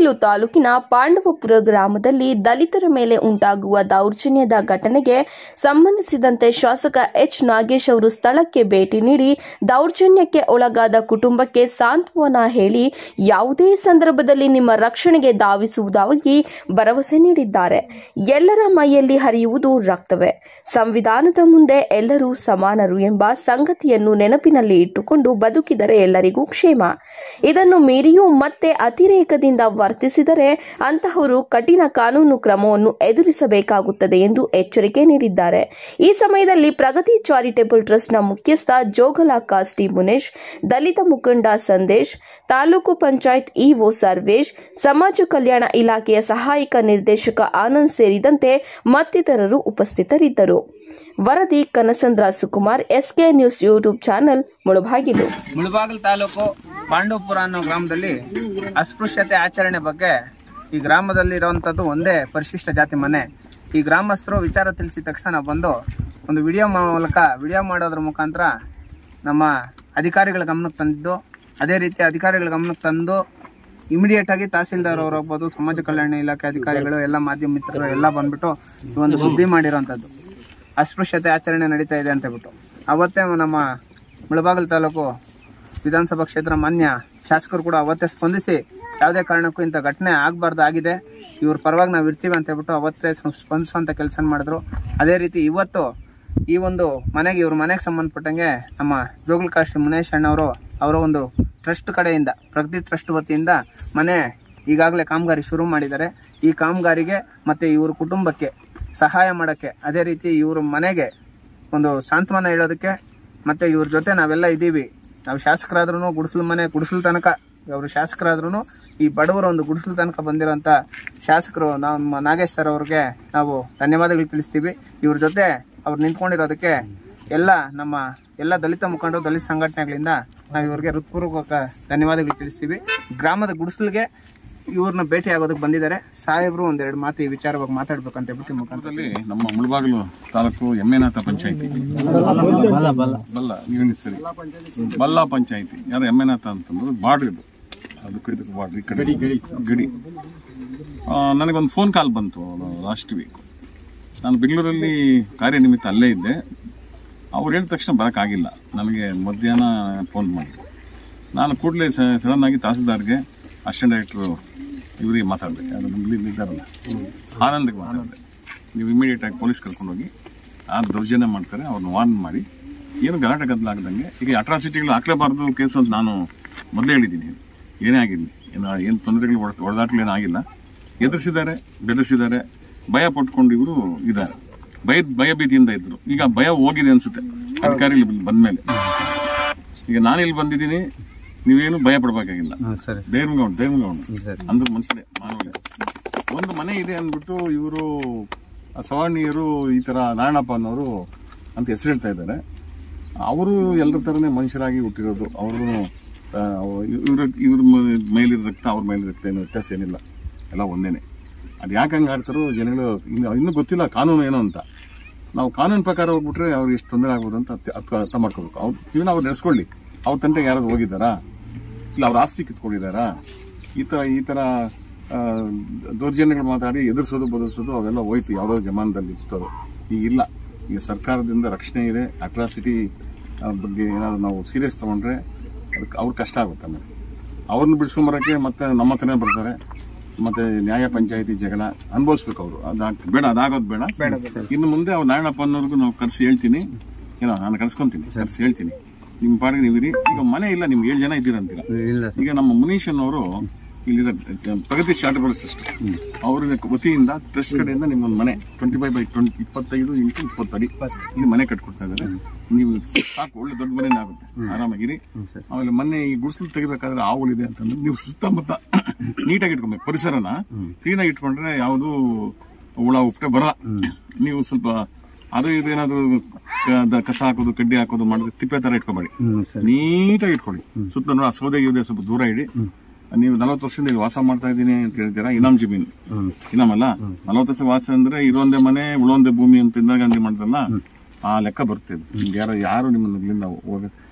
ಮುಳಬಾಗಿಲು ತಾಲೂಕಿನ ಪಾಂಡವಪುರ ಗ್ರಾಮದಲ್ಲಿ ದಲಿತರ ಮೇಲೆ ಉಂಟಾಗುವ ದೌರ್ಜನ್ಯದ ಘಟನೆಗೆ ಸಂಬಂಧಿಸಿದಂತೆ ಶಾಸಕ ಎಚ್ ನಾಗೇಶ್ ಅವರು ಸ್ಥಳಕ್ಕೆ ಭೇಟಿ ನೀಡಿ ದೌರ್ಜನ್ಯಕ್ಕೆ ಒಳಗಾದ ಕುಟುಂಬಕ್ಕೆ ಸಾಂತ್ವನ ಹೇಳಿ ಯಾವುದೇ ಸಂದರ್ಭದಲ್ಲಿ ನಿಮ್ಮ ರಕ್ಷಣೆಗೆ ಧಾವಿಸುವುದಾಗಿ ಭರವಸೆ ನೀಡಿದ್ದಾರೆ ಎಲ್ಲರ ಮೈಯಲ್ಲಿ ಹರಿಯುವುದು ರಕ್ತವೇ ಸಂವಿಧಾನದ ಮುಂದೆ ಎಲ್ಲರೂ ಸಮಾನರು ಎಂಬ ಸಂಗತಿಯನ್ನು ನೆನಪಿನಲ್ಲಿ ಇಟ್ಟುಕೊಂಡು ಬದುಕಿದರೆ ಎಲ್ಲರಿಗೂ ಕ್ಷೇಮ ಇದನ್ನು ಮೀರಿಯೂ ಮತ್ತೆ ಅತಿರೇಕದಿಂದ ವರ್ತಿಸಿದರೆ ಅಂತಹವರು ಕಠಿಣ ಕಾನೂನು ಕ್ರಮವನ್ನು ಎದುರಿಸಬೇಕಾಗುತ್ತದೆ ಎಂದು ಎಚ್ಚರಿಕೆ ನೀಡಿದ್ದಾರೆ ಈ ಸಮಯದಲ್ಲಿ ಪ್ರಗತಿ ಚಾರಿಟೇಬಲ್ ಟ್ರಸ್ಟ್ನ ಮುಖ್ಯಸ್ಥ ಜೋಗಲ ಕಾಸ್ಟಿ ಮುನೇಶ್ ದಲಿತ ಮುಖಂಡ ಸಂದೇಶ್ ತಾಲೂಕು ಪಂಚಾಯತ್ ಇಒ ಸರ್ವೇಶ್ ಸಮಾಜ ಕಲ್ಯಾಣ ಇಲಾಖೆಯ ಸಹಾಯಕ ನಿರ್ದೇಶಕ ಆನಂದ್ ಸೇರಿದಂತೆ ಮತ್ತಿತರರು ಉಪಸ್ಥಿತರಿದ್ದರು ವರದಿ Kanasandra Sukumar SK news YouTube channel Mulbagal Mulbagal taluk Pandavapura ಅನ್ನೋ ಗ್ರಾಮದಲ್ಲಿ ಅಸ್ಪೃಶ್ಯತೆ ಆಚರಣೆ ಬಗ್ಗೆ ಈ ಗ್ರಾಮದಲ್ಲಿ ಇರುವಂತದ್ದು ಒಂದೇ ಪರಿಶಿಷ್ಟ ಜಾತಿ ಮನೆ ಈ ಗ್ರಾಮಸ್ಥರು ವಿಚಾರ ತಿಳಿಸಿದ ತಕ್ಷಣ ನಾವು ಬಂದು ಒಂದು ವಿಡಿಯೋ ಮೂಲಕ ವಿಡಿಯೋ ಮಾಡೋದ್ರ ಮುಖಾಂತರ ನಮ್ಮ ಅಧಿಕಾರಿಗಳ ಗಮನಕ್ಕೆ ತಂದಿದ್ದು ಅದೇ ರೀತಿ ಅಧಿಕಾರಿಗಳ ಗಮನಕ್ಕೆ ತಂದು ಇಮಿಡಿಯೇಟ್ ಆಗಿ ತಹಸೀಲ್ದಾರ್ ಅವರು ಹೋಗ್ಬೋದು ಸಮಾಜ ಕಲ್ಯಾಣ ಇಲಾಖೆ ಅಧಿಕಾರಿಗಳು ಎಲ್ಲ ಮಾಧ್ಯಮ ಮಿತ್ರರು ಎಲ್ಲ ಬಂದ್ಬಿಟ್ಟು ಈ ಒಂದು ಸುದ್ದಿ ಮಾಡಿರೋಂಥದ್ದು ಅಸ್ಪೃಶ್ಯತೆ ಆಚರಣೆ ನಡೀತಾ ಇದೆ ಅಂತ ಹೇಳ್ಬಿಟ್ಟು ಅವತ್ತೇ ನಮ್ಮ ಮುಳಬಾಗಿಲು ತಾಲೂಕು ವಿಧಾನಸಭಾ ಕ್ಷೇತ್ರ ಮಾನ್ಯ ಶಾಸಕರು ಕೂಡ ಅವತ್ತೇ ಸ್ಪಂದಿಸಿ ಯಾವುದೇ ಕಾರಣಕ್ಕೂ ಇಂಥ ಘಟನೆ ಆಗಬಾರ್ದು ಆಗಿದೆ ಇವ್ರ ಪರವಾಗಿ ನಾವು ಇರ್ತೀವಿ ಅಂತ ಹೇಳ್ಬಿಟ್ಟು ಅವತ್ತೇ ಸ್ಪ- ಸ್ಪಂದಿಸುವಂತ ಕೆಲಸ ಮಾಡಿದ್ರು ಅದೇ ರೀತಿ ಇವತ್ತು ಈ ಒಂದು ಮನೆಗೆ ಇವ್ರ ಮನೆಗೆ ಸಂಬಂಧಪಟ್ಟಂಗೆ ನಮ್ಮ ಜೋಗುಲ್ ಕಾಶಿ ಮುನೇಶ್ ಅಣ್ಣವರು ಅವರ ಒಂದು ಟ್ರಸ್ಟ್ ಕಡೆಯಿಂದ ಪ್ರಗತಿ ಟ್ರಸ್ಟ್ ವತಿಯಿಂದ ಮನೆ ಈಗಾಗಲೇ ಕಾಮಗಾರಿ ಶುರು ಮಾಡಿದ್ದಾರೆ ಈ ಕಾಮಗಾರಿಗೆ ಮತ್ತೆ ಇವ್ರ ಕುಟುಂಬಕ್ಕೆ ಸಹಾಯ ಮಾಡೋಕ್ಕೆ ಅದೇ ರೀತಿ ಇವ್ರ ಮನೆಗೆ ಒಂದು ಸಾಂತ್ವನ ಹೇಳೋದಕ್ಕೆ ಮತ್ತೆ ಇವ್ರ ಜೊತೆ ನಾವೆಲ್ಲ ಇದ್ದೀವಿ ನಾವು ಶಾಸಕರಾದ್ರೂ ಗುಡಿಸಲು ಮನೆ ಗುಡಿಸಲು ತನಕ ಅವರು ಶಾಸಕರಾದ್ರೂ ಈ ಬಡವರ ಒಂದು ಗುಡಿಸಲು ತನಕ ಬಂದಿರೋಂಥ ಶಾಸಕರು ನಮ್ಮ ನಾಗೇಶ್ ಸರ್ ಅವ್ರಿಗೆ ನಾವು ಧನ್ಯವಾದಗಳು ತಿಳಿಸ್ತೀವಿ ಇವ್ರ ಜೊತೆ ಅವ್ರು ನಿಂತ್ಕೊಂಡಿರೋದಕ್ಕೆ ಎಲ್ಲ ನಮ್ಮ ಎಲ್ಲ ದಲಿತ ಮುಖಂಡರು ದಲಿತ ಸಂಘಟನೆಗಳಿಂದ ನಾವು ಇವ್ರಿಗೆ ಹೃತ್ಪೂರ್ವಕ ಧನ್ಯವಾದಗಳು ತಿಳಿಸ್ತೀವಿ ಗ್ರಾಮದ ಗುಡಿಸಲಿಗೆ ಇವ್ರನ್ನ ಭೇಟಿ ಆಗೋದಕ್ಕೆ ಬಂದಿದ್ದಾರೆ ಸಾಹೇಬ್ರು ಒಂದೆರಡು ಮಾತು ಈ ವಿಚಾರವಾಗಿ ಮಾತಾಡ್ಬೇಕಂತ ಹೇಳ್ಬಿಟ್ಟು ಈ ಮುಖಾಂತರ ಇದರಲ್ಲಿ ನಮ್ಮ ಮುಳಬಾಗಿಲು ತಾಲೂಕು ಎಮ್ಮೆನಾಥ ಪಂಚಾಯಿತಿ ಬಲ್ಲ ನೀವು ಸರಿ ಬಲ್ಲ ಪಂಚಾಯಿತಿ ಯಾರು ಎಮ್ಮೆನಾಥ ಅಂತಂದ್ರೆ ಬಾರ್ಡ್ರ್ ಇದು ಅದು ಕಡೆ ಬಾರ್ಡ್ರ್ ಈ ಕಡೆ ಗಡಿ ಆ, ನನಗೊಂದು ಫೋನ್ ಕಾಲ್ ಬಂತು ಲಾಸ್ಟ್ ವೀಕ್ ನಾನು ಬೆಂಗಳೂರಲ್ಲಿ ಕಾರ್ಯನಿಮಿತ್ತ ಅಲ್ಲೇ ಇದ್ದೆ ಅವ್ರು ಹೇಳಿದ ತಕ್ಷಣ ಬರೋಕ್ಕಾಗಿಲ್ಲ ನನಗೆ ಮಧ್ಯಾಹ್ನ ಫೋನ್ ಮಾಡಿದ್ರು ನಾನು ಕೂಡಲೇ ಸಡನ್ ಆಗಿ ತಹಸೀಲ್ದಾರ್ಗೆ ಅಸಿಸ್ಟೆಂಟ್ ಡೈರೆಕ್ಟ್ರು ಇವರಿಗೆ ಮಾತಾಡಬೇಕು ಯಾರು ನಮ್ಮಲ್ಲಿ ಇದ್ದಾರಲ್ಲ ಆನಂದ್ಗೆ ಮಾತಾಡಿದೆ ನೀವು ಇಮಿಡಿಯೇಟ್ ಆಗಿ ಪೊಲೀಸ್ ಕರ್ಕೊಂಡೋಗಿ ಆ ದೌರ್ಜನ್ಯ ಮಾಡ್ತಾರೆ ಅವ್ರನ್ನ ವಾರ್ನ್ ಮಾಡಿ ಏನು ಗಲಾಟೆ ಗದ್ದಲಾಗದಂಗೆ ಈಗ ಅಟ್ರಾಸಿಟಿಗಳು ಹಾಕ್ಲೇಬಾರ್ದು ಕೇಸು ಅಂತ ನಾನು ಮೊದಲೇ ಹೇಳಿದ್ದೀನಿ ಏನೇ ಆಗಿರಲಿ ಏನು ಏನು ತೊಂದರೆಗಳು ಹೊಡೆದಾಟ್ಲು ಏನಾಗಿಲ್ಲ ಎದುರಿಸಿದ್ದಾರೆ ಬೆದರಿಸಿದ್ದಾರೆ ಭಯ ಪಟ್ಕೊಂಡು ಇವರು ಇದ್ದಾರೆ ಭಯ ಭಯ ಭೀತಿಯಿಂದ ಇದ್ರು ಈಗ ಭಯ ಹೋಗಿದೆ ಅನ್ಸುತ್ತೆ ಅಧಿಕಾರಿಗಳು ಬಂದ್ಮೇಲೆ ಈಗ ನಾನು ಇಲ್ಲಿ ಬಂದಿದ್ದೀನಿ ನೀವೇನು ಭಯ ಪಡಬೇಕಾಗಿಲ್ಲ ಧೈರ್ಯಗೌಂಡ್ ಧೈರ್ಯಗೌಂಡ್ ಅಂದ್ರೆ ಮನಸ್ಸೇ ಮಾನವನೇ ಒಂದು ಮನೆ ಇದೆ ಅಂದ್ಬಿಟ್ಟು ಇವರು ಸವರ್ಣೀಯರು ಈ ತರ ನಾರಾಯಣಪ್ಪ ಅನ್ನೋರು ಅಂತ ಹೆಸರು ಹೇಳ್ತಾ ಇದ್ದಾರೆ ಅವರು ಎಲ್ಲರ ಥರನೇ ಮನುಷ್ಯರಾಗಿ ಹುಟ್ಟಿರೋದು ಅವರು ಇವ್ರ ಇವ್ರ ಮೇಲಿರೋ ರಕ್ತ ಅವ್ರ ಮೇಲಿರೋ ರಕ್ತ ಏನು ವ್ಯತ್ಯಾಸ ಏನಿಲ್ಲ ಎಲ್ಲ ಒಂದೇನೆ ಅದು ಯಾಕೆ ಹಂಗೆ ಆಡ್ತಾರೋ ಜನಗಳು ಇನ್ನು ಇನ್ನೂ ಗೊತ್ತಿಲ್ಲ ಕಾನೂನು ಏನೋ ಅಂತ ನಾವು ಕಾನೂನು ಪ್ರಕಾರ ಹೋಗ್ಬಿಟ್ರೆ ಅವ್ರಿಗೆ ಎಷ್ಟು ತೊಂದರೆ ಆಗ್ಬೋದು ಅಂತ ಅರ್ಥ- ಅರ್ಥ ಅರ್ಥ ಮಾಡ್ಕೋಬೇಕು ಅವ್ರು ಜೀವನ ಅವ್ರು ನಡೆಸ್ಕೊಳ್ಳಿ ಅವ್ರ ತಂಟೆಗೆ ಯಾರಾದ್ರು ಹೋಗಿದ್ದಾರಾ ಇಲ್ಲ ಅವ್ರ ಆಸ್ತಿ ಕಿತ್ಕೊಂಡಿದ್ದಾರಾ ಈ ಥರ ಈ ಥರ ಆ, ದೌರ್ಜನ್ಯಗಳು ಮಾತಾಡಿ ಎದುರಿಸೋದು ಬದಲಿಸೋದು ಅವೆಲ್ಲ ಹೋಯ್ತು ಯಾವುದೋ ಜಮಾನದಲ್ಲಿ ಇರ್ತದೆ ಈಗ ಇಲ್ಲ ಈಗ ಸರ್ಕಾರದಿಂದ ರಕ್ಷಣೆ ಇದೆ ಅಟ್ರಾಸಿಟಿ ಬಗ್ಗೆ ಏನಾದ್ರು ನಾವು ಸೀರಿಯಸ್ ತಗೊಂಡ್ರೆ ಅದಕ್ಕೆ ಅವ್ರ ಕಷ್ಟ ಆಗುತ್ತೆ ಆಮೇಲೆ ಅವ್ರನ್ನ ಬಿಡಿಸ್ಕೊಂಬರಕ್ಕೆ ಮತ್ತೆ ನಮ್ಮ ಹತ್ರನೇ ಬರ್ತಾರೆ ಮತ್ತೆ ನ್ಯಾಯ ಪಂಚಾಯತಿ ಜಗಳ ಅನುಭವಿಸ್ಬೇಕು ಅವರು ಅದಾಗ ಬೇಡ ಅದಾಗೋದು ಬೇಡ ಇನ್ನು ಮುಂದೆ ಅವ್ರು ನಾರಾಯಣಪ್ಪ ಅನ್ನೋರ್ಗು ನಾವು ಕರೆಸಿ ಹೇಳ್ತೀನಿ ಏನೋ ನಾನು ಕರ್ಸ್ಕೊಂತೀನಿ ಕರೆಸಿ ಹೇಳ್ತೀನಿ ನಿಮ್ಮ ಪಾಡಿಗೆ ನೀವಿರಿ ಈಗ ಮನೆ ಇಲ್ಲ ನಿಮ್ಗೆ ಏಳು ಜನ ಇದ್ದೀರಂತೀರ ಈಗ ನಮ್ಮ ಮುನೀಶ್ ಅನ್ನೋರು ಇಲ್ಲಿ ಪ್ರಗತಿ ಚಾರಿಟಬಲ್ ಟ್ರಸ್ಟ್ ಅವ್ರ ವತಿಯಿಂದ ಟ್ರಸ್ಟ್ ಕಡೆಯಿಂದ ನಿಮ್ಮೊಂದು ಮನೆ ಟ್ವೆಂಟಿ ಫೈವ್ ಬೈ ಟ್ವೆಂಟಿ ಇಪ್ಪತ್ತೈದು ಇಂಟು ಇಪ್ಪತ್ತು ಅಡಿ ಇಲ್ಲಿ ಮನೆ ಕಟ್ಕೊಡ್ತಾ ಇದ್ದಾರೆ ನೀವು ಸಾಕು ಒಳ್ಳೆ ದೊಡ್ಡ ಮನೆನೇ ಆಗುತ್ತೆ ಆರಾಮಾಗಿರಿ ಆಮೇಲೆ ಮೊನ್ನೆ ಈ ಗುಡಿಸಲು ತೆಗಿಬೇಕಾದ್ರೆ ಆವುಗಳಿದೆ ಅಂತಂದ್ರೆ ನೀವು ಸುತ್ತಮುತ್ತ ನೀಟಾಗಿ ಇಟ್ಕೊಬೇಕು ಪರಿಸರನ ಕ್ಲೀನಾಗಿ ಇಟ್ಕೊಂಡ್ರೆ ಯಾವುದು ಹುಳ ಉಪ್ಪೆ ಬರಲ್ಲ ನೀವು ಸ್ವಲ್ಪ ಅದು ಇದು ಏನಾದ್ರು ಕ- ಕಸ ಹಾಕೋದು ಕಡ್ಡಿ ಹಾಕೋದು ಮಾಡಿದ್ರೆ ತಿಪ್ಪೆ ತರ ಇಟ್ಕೊಬೇಡಿ ನೀಟಾಗಿ ಇಟ್ಕೊಳ್ಳಿ ಸುತ್ತ ನೋಡಿ ಆ ಸೌದೆ ಗಿೌದೆ ಸ್ವಲ್ಪ ದೂರ ಇಡಿ ನೀವು ನಲವತ್ತು ವರ್ಷದಿಂದ ಇಲ್ಲಿ ವಾಸ ಮಾಡ್ತಾ ಇದ್ದೀನಿ ಅಂತ ಹೇಳ್ತೀರಾ ಇನಾಮ್ ಜಮೀನು ಇನಾಮ್ ಅಲ್ಲ ನಲವತ್ತು ವರ್ಷ ವಾಸ ಅಂದ್ರೆ ಇರೋಂದೇ ಮನೆ ಉಳೊಂದೇ ಭೂಮಿ ಅಂತ ಇಂದಿರಾ ಗಾಂಧಿ ಮಾಡಿದ್ರಲ್ಲ ಆ ಲೆಕ್ಕ ಬರ್ತದೆ ನಿಮ್ಗೆ ಯಾರು ಯಾರು ನಿಮ್ಮನ್ನ ಇಲ್ಲಿಂದ ಹೋಗ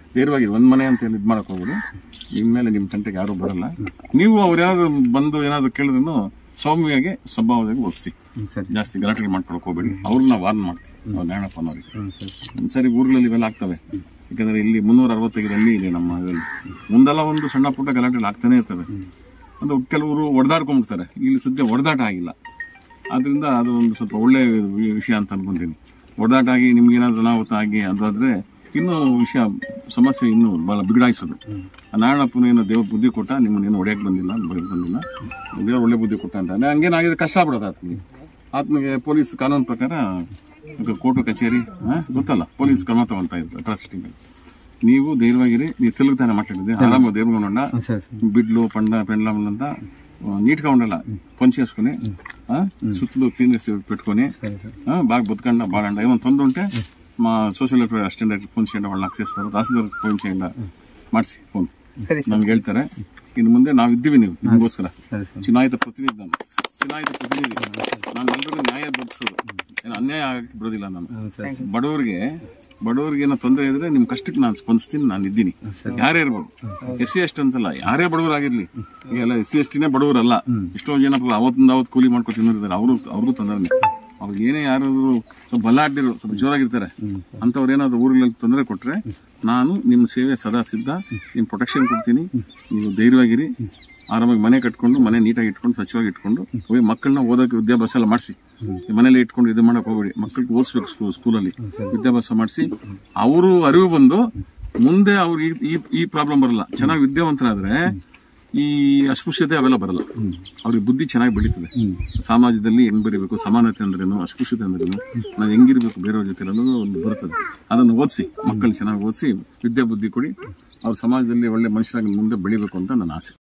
ಧೈರ್ಯವಾಗಿ ಒಂದ್ ಮನೆ ಅಂತ ಇದು ಮಾಡಕ್ ಹೋಗ್ಬಿಡಿ ಇನ್ಮೇಲೆ ನಿಮ್ ತಂಟೆಗೆ ಯಾರು ಬರಲ್ಲ ನೀವು ಅವ್ರೇನಾದ್ರು ಬಂದು ಏನಾದ್ರು ಕೇಳಿದ್ರು ಸೌಮ್ಯವಾಗಿ ಸ್ವಭಾವವಾಗಿ ಒಪ್ಸಿ ಜಾಸ್ತಿ ಗಲಾಟೆ ಮಾಡ್ಕೊಳಕ್ ಹೋಗ್ಬೇಡಿ ಅವ್ರನ್ನ ವಾರ್ನ್ ಮಾಡ್ತೀವಿ ಅವ್ರು ನಾರಾಯಣಪ್ಪನವ್ರಿಗೆ ಸರಿ ಊರುಗಳಲ್ಲಿ ಇವೆಲ್ಲ ಆಗ್ತವೆ ಯಾಕಂದ್ರೆ ಇಲ್ಲಿ ಮುನ್ನೂರ ಅರವತ್ತೈದು ಹಳ್ಳಿ ಇದೆ ನಮ್ಮ ಇದರಲ್ಲಿ ಒಂದಲ್ಲ ಒಂದು ಸಣ್ಣ ಪುಟ್ಟ ಗಲಾಟೆಗಳು ಆಗ್ತಾನೆ ಇರ್ತವೆ ಅಂದ್ರೆ ಕೆಲವರು ಹೊಡೆದಾಡ್ಕೊಂಡ್ಬಿಡ್ತಾರೆ ಇಲ್ಲಿ ಸದ್ಯ ಹೊಡೆದಾಟ ಆಗಿಲ್ಲ ಆದ್ರಿಂದ ಅದು ಒಂದು ಸ್ವಲ್ಪ ಒಳ್ಳೆ ವಿ- ವಿಷಯ ಅಂತ ಅನ್ಕೊಂತೀನಿ ಹೊಡೆದಾಟ ಆಗಿ ನಿಮ್ಗೆ ಏನಾದ್ರು ಅನಾಹುತ ಆಗಿ ಅದಾದ್ರೆ ಇನ್ನೂ ವಿಷಯ ಸಮಸ್ಯೆ ಇನ್ನೂ ಬಹಳ ಬಿಗಡಾಯಿಸೋದು ಆ ನಾರಾಯಣಪ್ಪನ ಏನೋ ದೇವ್ರ ಬುದ್ಧಿ ಕೊಟ್ಟ ನಿಮ್ಮನ್ನೇನು ಹೊಡೆಯಕ್ಕೆ ಬಂದಿಲ್ಲ ಬರೆಯಕ್ಕೆ ಬಂದಿಲ್ಲ ದೇವ್ರ ಒಳ್ಳೆ ಬುದ್ಧಿ ಕೊಟ್ಟ ಅಂತ ಹಂಗೇನಾಗಿದೆ ಕಷ್ಟ ಆಗ್ಬಿಡೋದು ಆತನಿಗೆ ಆತನಿಗೆ ಪೊಲೀಸ್ ಕಾನೂನು ಪ್ರಕಾರ ಕೋರ್ಟು ಕಚೇರಿ ಆ, ಗೊತ್ತಲ್ಲ ಪೊಲೀಸ್ ಕ್ರಮ ತಗೊಂತ ಇತ್ತು ಅಟ್ರಾಸಿಟಿ ಮೇಲೆ ನೀವು ಧೈರ್ಯವಾಗಿರಿ ನೀವು ತೆಲುಗುತಾನೆ ಮಾತಾಡಿದ್ದೆ ಆರಾಮ ದೇವ್ರಗೊಂಡ ಬಿಡ್ಲು ಪಂಡ ಪೆಂಡ್ಲಮ್ ಅಂತ ನೀಟ್గా ఉండాల పని చేసుకుని ఆ, సుత్తులు క్లీన్ చేసి పెట్టుకొని ఆ, బాగా బతుకండా బాడండా ఏమైనా తొందర ఉంటే మా social welfare assistant director phone చేయండి వాళ్ళు నాకు చేస్తారు ತಹಸೀಲ್ದಾರ್ ಫೋನ್ చేయండి ಮಾಡಿಸಿ ಫೋನ್ ಸರಿ ಸರ್ ನಮ್ಗೆ ಹೇಳ್ತಾರೆ ಇನ್ನು ಮುಂದೆ ನಾವು ಇದ್ದೀವಿ ನೀವು ನಿಮಗೋಸ್ಕರ ಚುನಾಯಿತ ಪ್ರತಿನಿಧಿ ನಾನು ಚುನಾಯಿತ ಪ್ರತಿನಿಧಿ ನಾನು ಎಲ್ರಿಗೂ ನ್ಯಾಯ ದೊರಕಿಸೋದು ಏನು ಅನ್ಯಾಯ ಆಗಕ್ಕೆ ಬಿಡೋದಿಲ್ಲ ನಾನು ಬಡವರಿಗೆ ಬಡವರಿಗೆ ಏನೋ ತೊಂದರೆ ಇದ್ರೆ ನಿಮ್ ಕಷ್ಟಕ್ಕೆ ನಾನು ಸ್ಪಂದಿಸ್ತೀನಿ ನಾನು ಇದ್ದೀನಿ ಯಾರೇ ಇರ್ಬೋದು ಎಸ್ ಸಿ ಎಸ್ಟ್ ಅಂತಲ್ಲ ಯಾರೇ ಬಡವರಾಗಿರ್ಲಿ ಈಗೆಲ್ಲ ಎಸ್ ಸಿ ಎಸ್ ಟಿನೇ ಬಡವರಲ್ಲ ಎಷ್ಟೋ ಜನ ಅವತ್ತಿಂದ ಅವತ್ತು ಕೂಲಿ ಮಾಡ್ಕೊ ತಿನ್ನೋರಿದ್ದಾರೆ ಅವರು ಅವ್ರಿಗೂ ತೊಂದರೆ ಅವ್ರಿಗೆ ಏನೇ ಯಾರಾದ್ರು ಸ್ವಲ್ಪ ಬಲಾಢ್ಯರು ಸ್ವಲ್ಪ ಜೋರಾಗಿರ್ತಾರೆ ಅಂತವ್ರು ಏನಾದ್ರು ಊರುಗಳಲ್ಲಿ ತೊಂದರೆ ಕೊಟ್ರೆ ನಾನು ನಿಮ್ಮ ಸೇವೆ ಸದಾ ಸಿದ್ಧ ನಿಮ್ ಪ್ರೊಟೆಕ್ಷನ್ ಕೊಡ್ತೀನಿ ನೀವು ಧೈರ್ಯವಾಗಿರಿ ಆರಾಮಾಗಿ ಮನೆ ಕಟ್ಕೊಂಡು ಮನೆ ನೀಟಾಗಿ ಇಟ್ಕೊಂಡು ಸ್ವಚ್ಛವಾಗಿ ಇಟ್ಕೊಂಡು ಹೋಗಿ ಮಕ್ಕಳನ್ನ ಓದೋಕೆ ವಿದ್ಯಾಭ್ಯಾಸ ಎಲ್ಲ ಮಾಡಿಸಿ ಮನೇಲಿ ಇಟ್ಕೊಂಡು ಇದು ಮಾಡಕ್ ಹೋಗ್ಬೇಡಿ ಮಕ್ಕಳಿಗೆ ಓದಿಸ್ಬೇಕು ಸ್ಕೂ- ಸ್ಕೂಲಲ್ಲಿ ವಿದ್ಯಾಭ್ಯಾಸ ಮಾಡಿಸಿ ಅವರು ಅರಿವು ಬಂದು ಮುಂದೆ ಅವ್ರಿಗೆ ಈ- ಈ ಈ ಪ್ರಾಬ್ಲಮ್ ಬರಲ್ಲ ಚೆನ್ನಾಗಿ ವಿದ್ಯಾವಂತರಾದ್ರೆ ಈ ಅಸ್ಪೃಶ್ಯತೆ ಅವೆಲ್ಲ ಬರಲ್ಲ ಅವ್ರಿಗೆ ಬುದ್ಧಿ ಚೆನ್ನಾಗಿ ಬೆಳೀತದೆ ಸಮಾಜದಲ್ಲಿ ಹೆಂಗ್ ಬರೀಬೇಕು ಸಮಾನತೆ ಅಂದ್ರೇನು ಅಸ್ಪೃಶ್ಯತೆ ಅಂದ್ರೇನು ನಾವು ಹೆಂಗಿರ್ಬೇಕು ಬೇರೆಯವ್ರ ಜೊತೆ ಅನ್ನೋದು ಒಂದು ಬರ್ತದೆ ಅದನ್ನು ಓದಿಸಿ ಮಕ್ಕಳು ಚೆನ್ನಾಗಿ ಓದಿಸಿ ವಿದ್ಯಾ ಬುದ್ಧಿ ಕೊಡಿ ಅವ್ರ ಸಮಾಜದಲ್ಲಿ ಒಳ್ಳೆ ಮನುಷ್ಯರಾಗಿ ಮುಂದೆ ಬೆಳಿಬೇಕು ಅಂತ ನನ್ನ ಆಸೆ